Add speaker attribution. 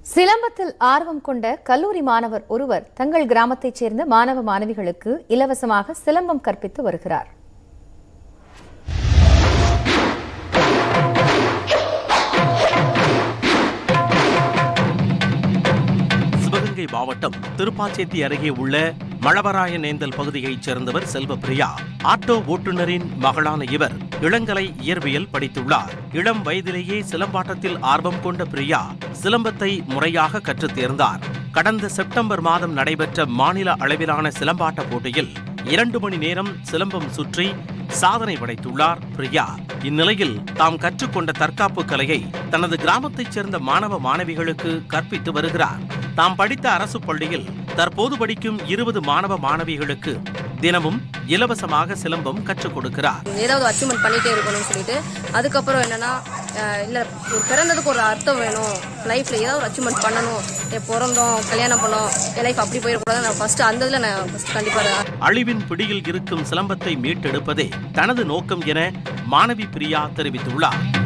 Speaker 1: சிலம்பத்தில் ஆர்வம் கொண்ட கல்லூரி மாணவர் ஒருவர் தங்கள் கிராமத்தைச் சேர்ந்த மாணவ மாணவிகளுக்கு இலவசமாக சிலம்பம் கற்பித்து வருகிறார்
Speaker 2: சிவகங்கை மாவட்டம் திருப்பாச்சேத்தி அருகே உள்ள மழவராயனேந்தல் பகுதியைச் சேர்ந்தவர் செல்வப்பிரியா ஆட்டோ ஓட்டுநரின் மகளான இவர் இளங்கலை இயற்பியல் படித்துள்ளார் இளம் வயதிலேயே சிலம்பாட்டத்தில் ஆர்வம் கொண்ட பிரியா சிலம்பத்தை முறையாக கற்றுத் தேர்ந்தார் கடந்த செப்டம்பர் மாதம் நடைபெற்ற மாநில அளவிலான சிலம்பாட்ட போட்டியில் இரண்டு மணி நேரம் சிலம்பம் சுற்றி சாதனை படைத்துள்ளார் பிரியா இந்நிலையில் தாம் கற்றுக்கொண்ட தற்காப்பு கலையை தனது கிராமத்தைச் சேர்ந்த மாணவ மாணவிகளுக்கு கற்பித்து வருகிறார் தாம் படித்த அரசு பள்ளியில் தற்போது படிக்கும் இருபது மாணவ மாணவிகளுக்கு தினமும் இலவசமாக சிலம்பம் கற்றுக் கொடுக்கிறார்
Speaker 3: ஏதாவது அச்சீவ்மெண்ட் பண்ணிட்டே இருக்கணும்னு சொல்லிட்டு அதுக்கப்புறம் என்னன்னா அஹ் இல்ல ஒரு பிறந்ததுக்கு ஒரு அர்த்தம் வேணும் லைஃப்ல ஏதாவது ஒரு அச்சீவ்மெண்ட் பண்ணணும் என் பிறந்தோம் கல்யாணம் பண்ணோம் என் லைஃப் அப்படி போயிடக்கூடாது நான் ஃபர்ஸ்ட் அந்த இதுல நான் ஃபர்ஸ்ட் கண்டிப்பா
Speaker 2: அழிவின் பிடியில் இருக்கும் சிலம்பத்தை மீட்டெடுப்பதே தனது நோக்கம் என மாணவி பிரியா தெரிவித்துள்ளார்